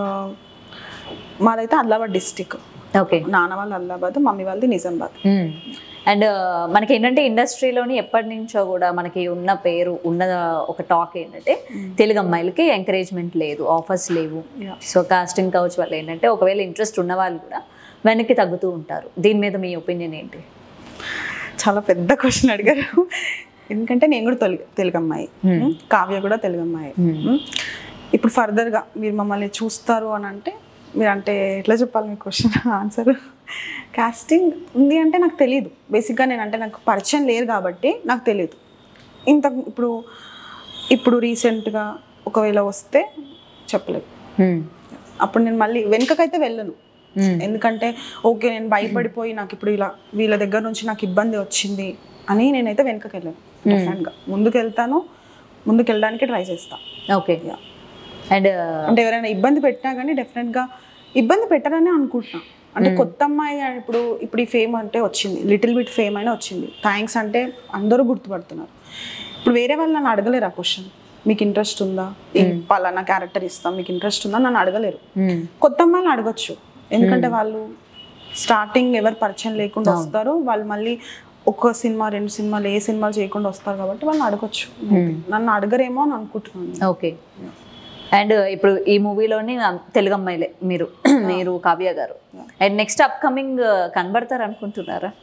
మాదైతే ఆదిలాబాద్ డిస్టిక్ ఓకే నాన్న వాళ్ళు ఆదిలాబాద్ మమ్మీ వాళ్ళది నిజామాబాద్ అండ్ మనకి ఏంటంటే ఇండస్ట్రీలోని ఎప్పటి నుంచో కూడా మనకి ఉన్న పేరు ఉన్న ఒక టాక్ ఏంటంటే తెలుగు అమ్మాయిలకి ఎంకరేజ్మెంట్ లేదు ఆఫర్స్ లేవు Yeah. సో కాస్టింగ్ కౌచ్ వల్ల ఏంటంటే ఒకవేళ ఇంట్రెస్ట్ ఉన్న వాళ్ళు కూడా వెనక్కి తగ్గుతూ ఉంటారు దీని మీద మీ ఒపీనియన్ ఏంటి చాలా పెద్ద క్వశ్చన్ అడిగారు ఎందుకంటే నేను కూడా తెలుగు తెలుగు అమ్మాయి కావ్య కూడా తెలుగు అమ్మాయి మ్మ్. ఇప్పుడు ఫర్దర్గా మీరు మమ్మల్ని చూస్తారు అని అంటే మీరు అంటే ఎట్లా చెప్పాలి మీ క్వశ్చన్ ఆన్సర్ కాస్టింగ్ ఉంది అంటే నాకు తెలియదు బేసిక్గా నేను అంటే నాకు పరిచయం లేరు కాబట్టి నాకు తెలియదు ఇంత ఇప్పుడు ఇప్పుడు రీసెంట్గా ఒకవేళ వస్తే చెప్పలేదు అప్పుడు నేను మళ్ళీ వెనుకకైతే వెళ్ళను ఎందుకంటే ఓకే నేను భయపడిపోయి నాకు ఇప్పుడు ఇలా వీళ్ళ దగ్గర నుంచి నాకు ఇబ్బంది వచ్చింది అని నేనైతే వెనుకకి వెళ్ళాను డెఫినెట్గా ముందుకు వెళ్తాను ముందుకు వెళ్ళడానికి ట్రై చేస్తాను ఓకే అండ్ అంటే ఎవరైనా ఇబ్బంది పెట్టినా కానీ డెఫినెట్గా ఇబ్బంది పెట్టరని అనుకుంటున్నా అంటే కొత్త అమ్మాయి ఇప్పుడు ఇప్పుడు ఈ ఫేమ్ అంటే వచ్చింది లిటిల్ బిట్ ఫేమ్ అయినా వచ్చింది థ్యాంక్స్ అంటే అందరూ గుర్తుపడుతున్నారు ఇప్పుడు వేరే వాళ్ళు నన్ను అడగలేరు ఆ క్వశ్చన్ మీకు ఇంట్రెస్ట్ ఉందా ఈ పలానా క్యారెక్టర్ ఇస్తాం మీకు ఇంట్రెస్ట్ ఉందా నన్ను అడగలేరు కొత్త అమ్మాయిని అడగచ్చు ఎందుకంటే వాళ్ళు స్టార్టింగ్ ఎవరు పరిచయం లేకుండా వస్తారు వాళ్ళు మళ్ళీ ఒక్క సినిమా రెండు సినిమాలు ఏ సినిమాలు చేయకుండా వస్తారు కాబట్టి వాళ్ళని అడగచ్చు నన్ను అడగరేమో అని అనుకుంటున్నాను ఓకే అండ్ ఇప్పుడు ఈ మూవీలోని తెలుగు అమ్మాయిలే మీరు మీరు కావ్య గారు అండ్ నెక్స్ట్ అప్కమింగ్ కనబడతారు అనుకుంటున్నారా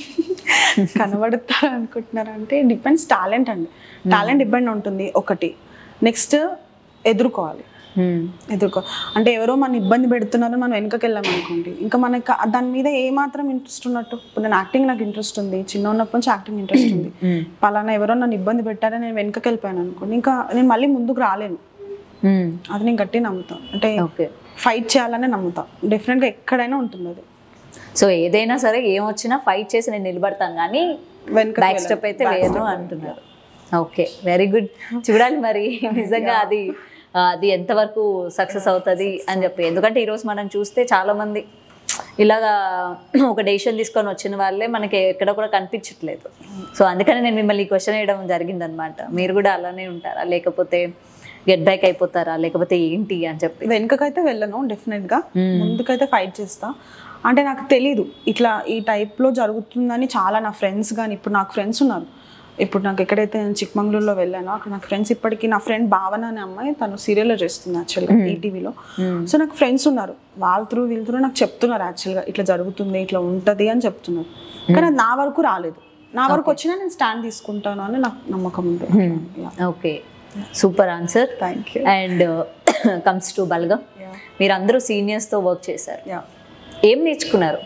కనబడతారు అనుకుంటున్నారు అంటే డిపెండ్స్ టాలెంట్ అండి టాలెంట్ డిపెండ్ ఉంటుంది ఒకటి నెక్స్ట్ ఎదుర్కోవాలి ఎదుర్కో అంటే ఎవరో మన ఇబ్బంది పెడుతున్నారు మనం వెనుకకి వెళ్ళాం అనుకోండి ఇంకా మనకి ఆ- దాని మీద ఏ మాత్రం ఇంట్రెస్ట్ ఉన్నట్టు ఇప్పుడు నేను యాక్టింగ్ నాకు ఇంట్రెస్ట్ ఉంది చిన్న ఉన్నప్పటి నుంచి యాక్టింగ్ ఇంట్రెస్ట్ ఉంది పలానా ఎవరో నన్ను ఇబ్బంది పెట్టారని నేను వెనుకకి వెళ్ళిపోయాను అనుకోండి ఇంకా నేను మళ్ళీ ముందుకు రాలేను అది నేను గట్టి నమ్ముతాను అంటే ఓకే ఫైట్ చేయాలనే నమ్ముతాను డెఫినెట్గా ఎక్కడైనా ఉంటుంది అది సో ఏదైనా సరే ఏమొచ్చినా ఫైట్ చేసి నేను నిలబడతాను కానీ వెనుక బ్యాక్ స్టెప్ అయితే వేయను అంటున్నారు ఓకే వెరీ గుడ్ చూడాలి మరి నిజంగా అది ఆ, అది ఎంతవరకు సక్సెస్ అవుతుంది అని చెప్పి ఎందుకంటే ఈరోజు మనం చూస్తే చాలా మంది ఇలాగా ఒక డెసిషన్ తీసుకొని వచ్చిన వాళ్ళే మనకి ఎక్కడ కూడా కనిపించట్లేదు సో అందుకని నేను మిమ్మల్ని ఈ క్వశ్చన్ వేయడం జరిగిందనమాట మీరు కూడా అలానే ఉంటారా లేకపోతే గెట్ బ్యాక్ అయిపోతారా లేకపోతే ఏంటి అని చెప్పి వెనుకకైతే వెళ్ళను డెఫినెట్గా ముందుకైతే ఫైట్ చేస్తా అంటే నాకు తెలీదు ఇట్లా ఈ టైప్లో జరుగుతుందని చాలా నా ఫ్రెండ్స్ కానీ ఇప్పుడు నాకు ఫ్రెండ్స్ ఉన్నారు ఇప్పుడు నాకు ఎక్కడైతే నేను చిక్మంగళూరులో వెళ్ళానో అక్కడ నాకు ఫ్రెండ్స్ ఇప్పటికీ నా ఫ్రెండ్ భావన అనే అమ్మాయి తను సీరియల్లో చేస్తుంది యాక్చువల్గా ఈటీవీలో సో నాకు ఫ్రెండ్స్ ఉన్నారు వాళ్ళ త్రూ వీళ్ళ త్రూ నాకు చెప్తున్నారు యాక్చువల్గా ఇట్లా జరుగుతుంది ఇట్లా ఉంటుంది అని చెప్తున్నారు కానీ అది నా వరకు రాలేదు నా వరకు వచ్చినా నేను స్టాండ్ తీసుకుంటాను అని నాకు నమ్మకం ఉంది okay super answer thank you and comes to Balagam మీరు అందరూ సీనియర్స్తో వర్క్ చేశారు యా ఏం నేర్చుకున్నారు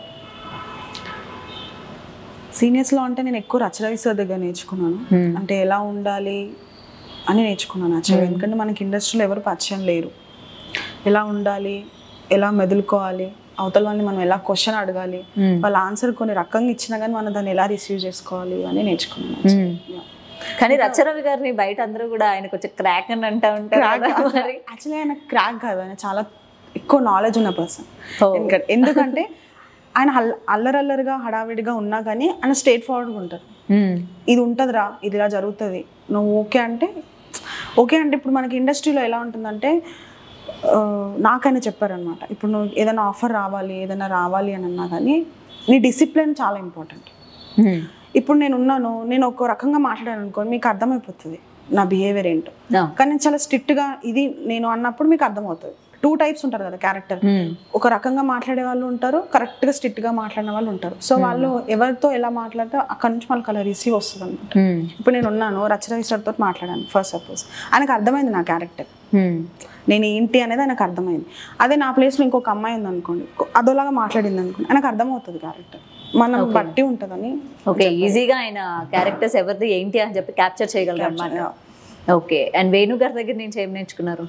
సీనియర్స్లో అంటే నేను ఎక్కువ రచరవి సార్ దగ్గర నేర్చుకున్నాను అంటే ఎలా ఉండాలి అని నేర్చుకున్నాను యాక్చువల్గా ఎందుకంటే మనకి ఇండస్ట్రీలో ఎవరు పరిచయం లేరు ఎలా ఉండాలి ఎలా మెదులుకోవాలి అవతల వాళ్ళని మనం ఎలా క్వశ్చన్ అడగాలి వాళ్ళ ఆన్సర్ కొన్ని రకంగా ఇచ్చినా కానీ మనం దాన్ని ఎలా రిసీవ్ చేసుకోవాలి అని నేర్చుకున్నాను actually. Yeah. కానీ రచరవి గారిని బయట అందరూ కూడా ఆయన కొంచెం క్రాక్ అని అంటా ఉంటారు కదా మరి యాక్చువల్లీ ఆయన క్రాక్ కాదు ఆయన చాలా ఎక్కువ నాలెడ్జ్ ఉన్న పర్సన్ Oh. ఎందుకంటే ఆయన అల్ల అల్లరల్లరిగా హడావిడిగా ఉన్నా కానీ ఆయన స్ట్రేట్ ఫార్వర్డ్గా ఉంటారు మ్మ్. ఇది ఉంటుందిరా ఇది ఇలా జరుగుతుంది నువ్వు ఓకే అంటే ఓకే అంటే ఇప్పుడు మనకి ఇండస్ట్రీలో ఎలా ఉంటుందంటే ఆ, నాకైనా చెప్పారనమాట ఇప్పుడు నువ్వు ఏదైనా ఆఫర్ రావాలి ఏదైనా రావాలి అని అన్నా కానీ నీ డిసిప్లిన్ చాలా ఇంపార్టెంట్ మ్మ్. ఇప్పుడు నేను ఉన్నాను నేను ఒక రకంగా మాట్లాడాను అనుకో మీకు అర్థమైపోతుంది నా బిహేవియర్ ఏంటో ఆ. కానీ నేను చాలా స్ట్రిక్ట్గా ఇది నేను అన్నప్పుడు మీకు అర్థమవుతుంది టూ టైప్స్ ఉంటారు కదా క్యారెక్టర్ మ్మ్. ఒక రకంగా మాట్లాడే వాళ్ళు ఉంటారు కరెక్ట్గా స్ట్రిక్ట్గా మాట్లాడిన వాళ్ళు ఉంటారు సో వాళ్ళు ఎవరితో ఎలా మాట్లాడితే అక్కడ నుంచి వాళ్ళకి అలా రిసీవ్ వస్తుంది అనమాట మ్మ్. ఇప్పుడు నేను ఉన్నాను రచరవి సార్తో మాట్లాడాను ఫస్ట్ సపోజ్ ఆయనకు అర్థమైంది నా క్యారెక్టర్ మ్మ్. నేను ఏంటి అనేది ఆయనకు అర్థమైంది అదే నా ప్లేస్లో ఇంకొక అమ్మాయి ఉంది అనుకోండి అదోలాగా మాట్లాడింది అనుకోండి ఆయనకు అర్థమవుతుంది క్యారెక్టర్ మనం బట్టి ఉంటుందని ఓకే ఈజీగా ఆయన క్యారెక్టర్స్ ఎవరిది ఏంటి అని చెప్పి క్యాప్చర్ చేయగలరు అనమాట ఓకే అండ్ వేణు గారి దగ్గర నుంచి ఏం నేర్చుకున్నారు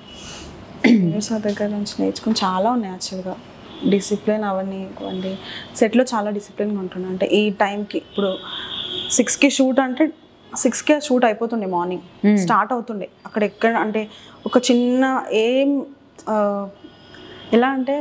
సార్ దగ్గర నుంచి నేర్చుకుని చాలా ఉన్నాయి యాక్చువల్గా డిసిప్లిన్ అవన్నీ ఇవ్వండి సెట్లో చాలా డిసిప్లిన్గా ఉంటున్నాను అంటే ఈ టైంకి ఇప్పుడు సిక్స్కి షూట్ అంటే సిక్స్కే షూట్ అయిపోతుండే మార్నింగ్ స్టార్ట్ అవుతుండే అక్కడ ఎక్కడ అంటే ఒక చిన్న ఏం ఆ, ఎలా అంటే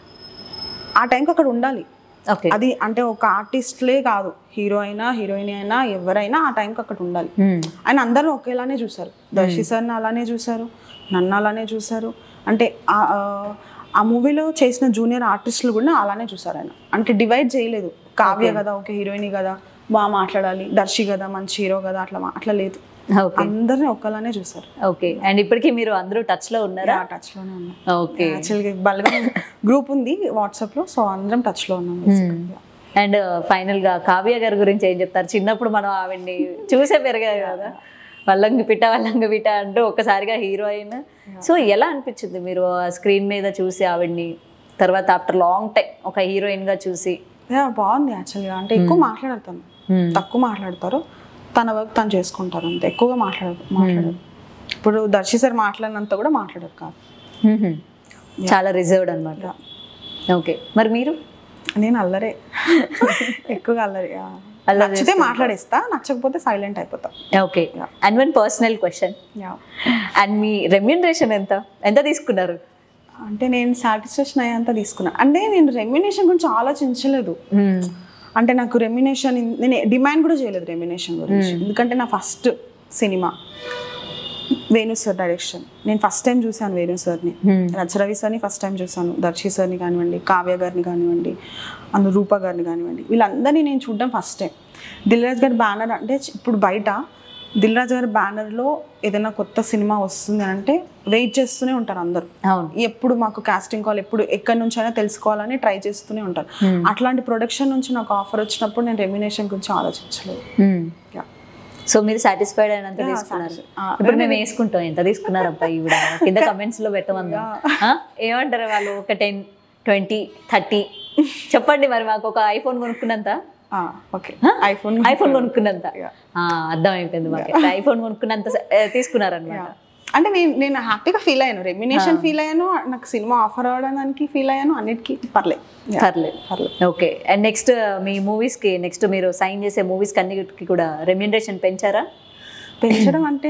ఆ టైంకి అక్కడ ఉండాలి ఓకే అది అంటే ఒక ఆర్టిస్ట్లే కాదు హీరో అయినా హీరోయిన్ అయినా ఎవరైనా ఆ టైంకి అక్కడ ఉండాలి ఆయన అందరూ ఒకేలానే చూశారు దర్శి సార్ని అలానే చూశారు నన్ను అలానే చూశారు అంటే ఆ- ఆ- ఆ మూవీలో చేసిన జూనియర్ ఆర్టిస్టులు కూడా అలానే చూశారు ఆయన అంటే డివైడ్ చేయలేదు కావ్య కదా ఓకే హీరోయిన్ కదా బాగా మాట్లాడాలి దర్శి కదా మంచి హీరో కదా అట్లా మా- అట్లా లేదు ఓకే అందరిని ఒకేలానే చూశారు ఓకే అండ్ ఇప్పటికీ మీరు అందరూ టచ్ లో ఉన్నారా ఆ టచ్లోనే ఉన్నాం ఓకే యాక్చువల్గా బలగం గ్రూప్ ఉంది వాట్సాప్లో సో అందరం టచ్లో ఉన్నాం basically. అండ్ ఫైనల్ గా కావ్య గారి గురించి ఏం చెప్తారు చిన్నప్పుడు మనం ఆవిడ్ని చూసే పెరిగారు కదా వల్లంగి పిట్ట వల్లంగి పిట్ట అంటూ ఒక్కసారిగా హీరోయిన్ సో ఎలా అనిపించింది మీరు స్క్రీన్ మీద చూసి ఆవిడ్ని తర్వాత ఆఫ్టర్ లాంగ్ టైం ఒక హీరోయిన్ గా చూసి యా బాగుంది యాక్చువల్గా అంటే ఎక్కువ మాట్లాడతాను తక్కువ మాట్లాడతారు తన వర్క్ తను చేసుకుంటారు అంతే ఎక్కువగా మాట్లాడరు మాట్లాడరు ఇప్పుడు దర్శి సార్ మాట్లాడినంత కూడా మాట్లాడరు కాదు మ్మ్. చాలా రిజర్వ్డ్ అనమాట ఓకే మరి మీరు నేను అల్లరే ఎక్కువగా అల్లరి యా. అల్లరి నచ్చితే మాట్లాడేస్తా నచ్చకపోతే సైలెంట్ అయిపోతా okay and one personal question yeah and మీ రెమ్యూనరేషన్ ఎంత ఎంత తీసుకున్నారు అంటే నేను సాటిస్ఫాక్షన్ అయ్యేంత తీసుకున్నా అంటే నేను రెమ్యునేషన్ గురించి ఆలోచించలేదు అంటే నాకు రెమ్యునేషన్ నేను డిమాండ్ కూడా చేయలేదు రెమ్యునేషన్ గురించి ఎందుకంటే నా first cinema Venu sir direction నేను ఫస్ట్ టైం చూశాను వేణు సార్ని రచరవి సార్ని ఫస్ట్ టైం చూశాను దర్శి సార్ని కానివ్వండి కావ్య గారిని కానివ్వండి అందు రూప గారిని కానివ్వండి వీళ్ళందరినీ నేను చూడడం ఫస్ట్ టైం దిల్రాజ్ గారి బ్యానర్ అంటే ఇప్పుడు బయట దిల్రాజ్ గారి బ్యానర్లో ఏదైనా కొత్త సినిమా వస్తుంది అని అంటే వెయిట్ చేస్తూనే ఉంటారు అందరూ అవును ఎప్పుడు మాకు కాస్టింగ్ కాల్ ఎప్పుడు ఎక్కడి నుంచి అయినా తెలుసుకోవాలని ట్రై చేస్తూనే ఉంటారు అట్లాంటి ప్రొడక్షన్ నుంచి నాకు ఆఫర్ వచ్చినప్పుడు నేను రెమ్యునేషన్ గురించి ఆలోచించలేదు Yeah. సో మీరు సాటిస్ఫైడ్ అయినంత తీసుకున్నారు ఆ, ఇప్పుడు మేము వేసుకుంటాం ఎంత తీసుకున్నారు అబ్బాయి ఈవిడ కింద కమెంట్స్ లో పెట్టమందా ఆ? ఏమంటారు వాళ్ళు ఒక టెన్ ట్వంటీ థర్టీ చెప్పండి మరి మాకు ఒక ఐఫోన్ కొనుక్కున్నంత ఓకే ఐఫోన్ ఐఫోన్ కొనుక్కున్నంత Yeah. ఆ, అర్థం అయిపోయింది మాకు ఐఫోన్ కొనుక్కున్నంత స- ఏ, తీసుకున్నారనమాట అంటే నేను నేను హ్యాపీగా ఫీల్ అయ్యాను రెమ్యునేషన్ ఫీల్ అయ్యాను నాకు సినిమా ఆఫర్ అవ్వడానికి ఫీల్ అయ్యాను అన్నిటికీ పర్లేదు Yeah. పర్లేదు పర్లేదు ఓకే అండ్ నెక్స్ట్ మీ మూవీస్ కి నెక్స్ట్ మీరు సైన్ చేసే మూవీస్ కి అన్నిటికి కూడా రెమ్యూనరేషన్ పెంచారా పెంచడం అంటే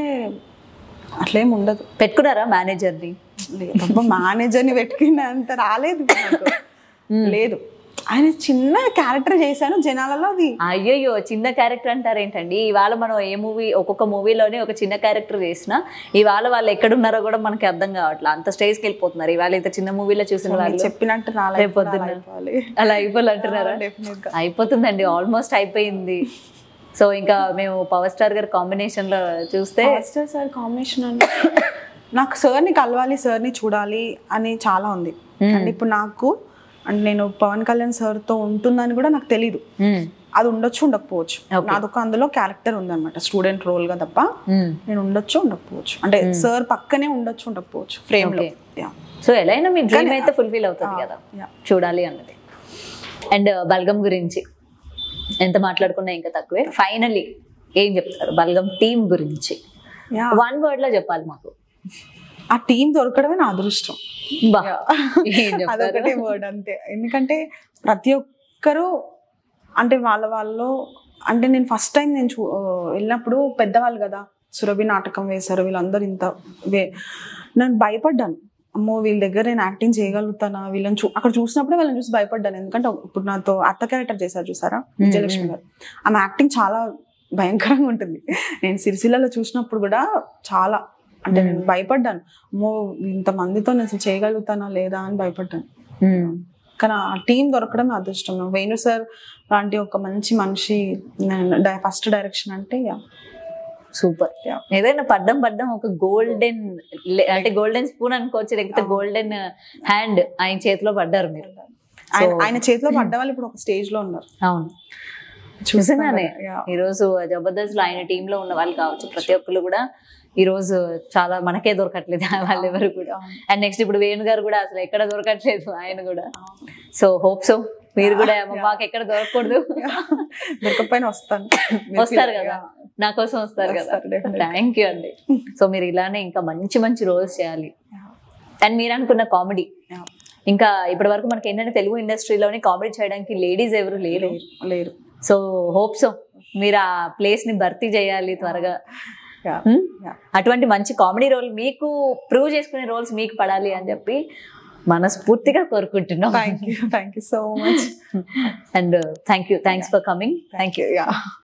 అట్లేం ఉండదు పెట్టుకున్నారా మేనేజర్ని లేదు మేనేజర్ని పెట్టుకునే అంత రాలేదు నాకు లేదు ఆయన చిన్న క్యారెక్టర్ చేశాను జనాలలో అది అయ్యయ్యో చిన్న క్యారెక్టర్ అంటారు ఏంటండి ఇవాళ మనం ఏ మూవీ ఒక్కొక్క మూవీలోనే ఒక చిన్న క్యారెక్టర్ చేసినా ఇవాళ వాళ్ళు ఎక్కడున్నారో కూడా మనకి అర్థం కావట్లేదు అంత స్టేజ్కి వెళ్ళిపోతున్నారు ఇవాళ ఇంత చిన్న మూవీలో చూసిన మీరు వాళ్ళు చెప్పినట్టు రాలేదు రేపు పొద్దున్న. అయిపోవాలి అలా అయిపోవాలంటున్నారా డెఫినెట్ గా అయిపోతుందండి ఆల్మోస్ట్ అయిపోయింది సో ఇంకా మేము పవర్ స్టార్ గారి కాంబినేషన్ లో చూస్తే మాస్టర్ సార్ కాంబినేషన్ అంటే నాకు సార్ని కలవాలి సార్ని చూడాలి అని చాలా ఉంది అంటే ఇప్పుడు నాకు అంటే నేను పవన్ కళ్యాణ్ సార్తో ఉంటుందని కూడా నాకు తెలీదు మ్మ్. అది ఉండొచ్చు ఉండకపోవచ్చు నాదొక అందులో క్యారెక్టర్ ఉందన్నమాట స్టూడెంట్ రోల్ గా తప్ప మ్మ్. నేను ఉండొచ్చు ఉండకపోవచ్చు అంటే సార్ పక్కనే ఉండొచ్చు ఉండకపోవచ్చు ఫ్రేమ్ లో Yeah. సో ఎలా అయినా మీ డ్రీమ్ అయితే ఫుల్ఫిల్ అవుతుంది కదా Yeah. చూడాలి అన్నది అండ్ బల్గం గురించి ఎంత మాట్లాడుకున్నా ఇంకా తక్కువే ఫైనలీ ఏం చెప్తారు బల్గం టీం గురించి Yeah. వన్ వర్డ్ లో చెప్పాలి మాకు ఆ టీం దొరకడమే నా అదృష్టం బా ఏం చెప్తారు అదొకటే వర్డ్ అంతే ఎందుకంటే ప్రతి ఒక్కరూ అంటే వాళ్ళ వాళ్ళు అంటే నేను ఫస్ట్ టైం నేను చూ ఆ, వెళ్ళినప్పుడు పెద్దవాళ్ళు కదా సురభి నాటకం వేశారు వీళ్ళందరూ ఇంత వే నేను భయపడ్డాను అమ్మో వీళ్ళ దగ్గర నేను యాక్టింగ్ చేయగలుగుతానా వీళ్ళని చూ అక్కడ చూసినప్పుడే వాళ్ళని చూసి భయపడ్డాను ఎందుకంటే ఇప్పుడు నాతో అత్త క్యారెక్టర్ చేశారు చూసారా విజయలక్ష్మి గారు ఆమె యాక్టింగ్ చాలా భయంకరంగా ఉంటుంది నేను సిరిసిల్లలో చూసినప్పుడు కూడా చాలా అంటే నేను భయపడ్డాను అమ్మో ఇంతమందితో నేను అసలు చేయగలుగుతానా లేదా అని భయపడ్డాను మ్మ్. కానీ ఆ టీం దొరకడం అదృష్టం వేణు సార్ లాంటి ఒక మంచి మనిషి ఫస్ట్ డైరెక్షన్ అంటే సూపర్ Yeah. ఏదైనా పడ్డం పడ్డం ఒక గోల్డెన్ అంటే గోల్డెన్ స్పూన్ అనుకోవచ్చు లేకపోతే గోల్డెన్ హ్యాండ్ ఆయన చేతిలో పడ్డారు మీరు ఆయన ఆయన చేతిలో పడ్డ వాళ్ళు ఇప్పుడు ఒక స్టేజ్ లో ఉన్నారు అవును చూస్తున్నాం నిజంగానే కదా. Yeah. ఈ రోజు జబర్దస్త్ లో ఆయన టీమ్ లో ఉన్న వాళ్ళు కావచ్చు ప్రతి ఒక్కరు కూడా ఈ రోజు చాలా మనకే దొరకట్లేదు వాళ్ళు ఎవరు కూడా అండ్ నెక్స్ట్ ఇప్పుడు వేణు గారు కూడా అసలు ఎక్కడ దొరకట్లేదు ఆయన కూడా సో హోప్ సో మీరు కూడా మాకు ఎక్కడ దొరకకూడదు దొరకపోయినా వస్తాను వస్తారు కదా నా కోసం వస్తారు కదా వస్తారు, definitely. థ్యాంక్ యూ అండి సో మీరు ఇలానే ఇంకా మంచి మంచి రోల్స్ చేయాలి అండ్ మీరు అనుకున్న కామెడీ Yeah. ఇంకా ఇప్పటి వరకు మనకి ఏంటంటే తెలుగు ఇండస్ట్రీలోని కామెడీ చేయడానికి లేడీస్ ఎవరు లేరు లేరు లేరు సో హోప్ సో మీరు ఆ ప్లేస్ ని భర్తీ చేయాలి త్వరగా Yeah. Hmm? Yeah. అటువంటి మంచి కామెడీ రోల్ మీకు ప్రూవ్ చేసుకునే రోల్స్ మీకు పడాలి అని చెప్పి మనస్ఫూర్తిగా కోరుకుంటున్నాం thank you thank you so much and thank you thanks for coming thank you yeah